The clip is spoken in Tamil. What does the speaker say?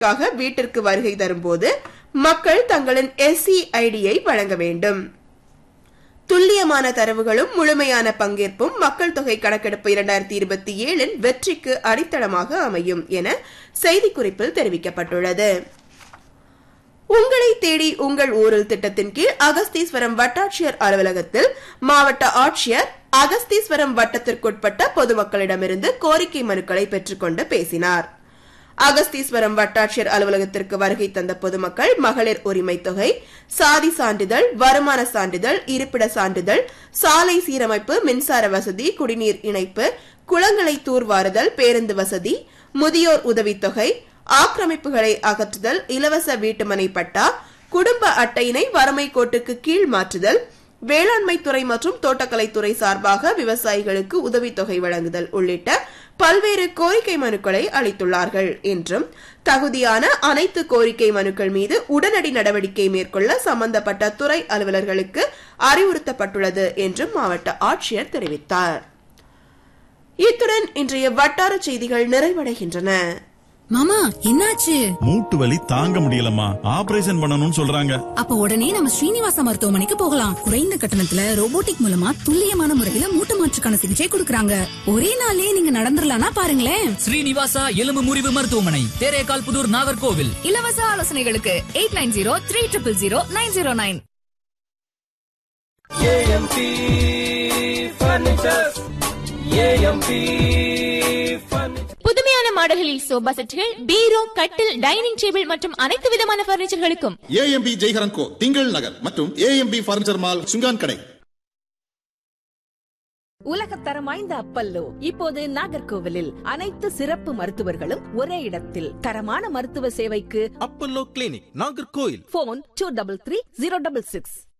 க்காக வீட்டிற்கு வருகை தரும்போது மக்கள் தங்களின் எஸ்சி ஐடியை வழங்க வேண்டும் துல்லியமான தரவுகளும் முழுமையான பங்கேற்பும் மக்கள் தொகை கணக்கெடுப்பு இரண்டாயிரத்தி இருபத்தி ஏழின் வெற்றிக்கு அடித்தளமாக அமையும் என செய்திக்குறிப்பில் தெரிவிக்கப்பட்டுள்ளது உங்களை தேடி உங்கள் ஊரில் திட்டத்தின் கீழ் அகஸ்தீஸ்வரம் வட்டாட்சியர் அலுவலகத்தில் மாவட்ட ஆட்சியர் அகஸ்தீஸ்வரம் வட்டத்திற்குட்பட்ட பொதுமக்களிடமிருந்து கோரிக்கை மனுக்களை பெற்றுக்கொண்டு பேசினார் அகஸ்தீஸ்வரம் வட்டாட்சியர் அலுவலகத்திற்கு வருகை தந்த பொதுமக்கள் மகளிர் உரிமை தொகை சாதி சான்றிதழ் வருமான சான்றிதழ் இருப்பிட சான்றிதழ் சாலை சீரமைப்பு மின்சார வசதி குடிநீர் இணைப்பு குளங்களை தூர்வாறுதல் பேருந்து வசதி முதியோர் உதவித்தொகை ஆக்கிரமிப்புகளை அகற்றுதல் இலவச வீட்டுமனை பட்டா குடும்ப அட்டையினை வறுமை கோட்டுக்கு கீழ் மாற்றுதல் வேளாண்மை துறை மற்றும் தோட்டக்கலைத்துறை சார்பாக விவசாயிகளுக்கு உதவித்தொகை வழங்குதல் உள்ளிட்ட பல்வேறு கோரிக்கை மனுக்களை அளித்துள்ளார்கள் என்றும் தகுதியான அனைத்து கோரிக்கை மனுக்கள் மீது உடனடி நடவடிக்கை மேற்கொள்ள சம்பந்தப்பட்ட துறை அலுவலர்களுக்கு அறிவுறுத்தப்பட்டுள்ளது என்றும் மாவட்ட ஆட்சியர் தெரிவித்தார் இத்துடன் இன்றைய வட்டார செய்திகள் நிறைவடைகின்றன மாமா என்னாச்சு மூட்டு வலி தாங்க முடியலம்மா ஆபரேஷன் பண்ணணும்னு சொல்றாங்க அப்ப உடனே நம்ம ஸ்ரீனிவாச மருத்துவமனைக்கு போகலாம் குறைந்த கட்டணத்துல ரோபோட்டிக் மூலமா துல்லியமான முறையில மூட்டு மாற்றுக்கான சிகிச்சை கொடுக்கறாங்க ஒரே நாள்லயே நீங்க நடந்துடலாம்னா பாருங்களேன் ஸ்ரீனிவாசா எலும்பு முறிவு மருத்துவமனை தேரேகால் புதூர் நாகர்கோவில் இலவச ஆலோசனைகளுக்கு eight nine zero three triple zero nine zero nine AMP furnitures AMP furniture புதுமையான மாடல்களில் சோபா செட்டுகள் பீரோ கட்டில் டைனிங் டேபிள் மற்றும் அனைத்து விதமான பர்னிச்சர்களுக்கும் ஏஎம்பி ஜெய்ஹரன் கோ திங்கள் நகர் மற்றும் ஏஎம்பி பர்னிச்சர் மால் சுங்கான் கடை உலகத்தரம் வாய்ந்த அப்பல்லோ இப்போது நாகர்கோவிலில் அனைத்து சிறப்பு மருத்துவர்களும் ஒரே இடத்தில் தரமான மருத்துவ சேவைக்கு Apollo clinic Nagercoil phone two double three zero double six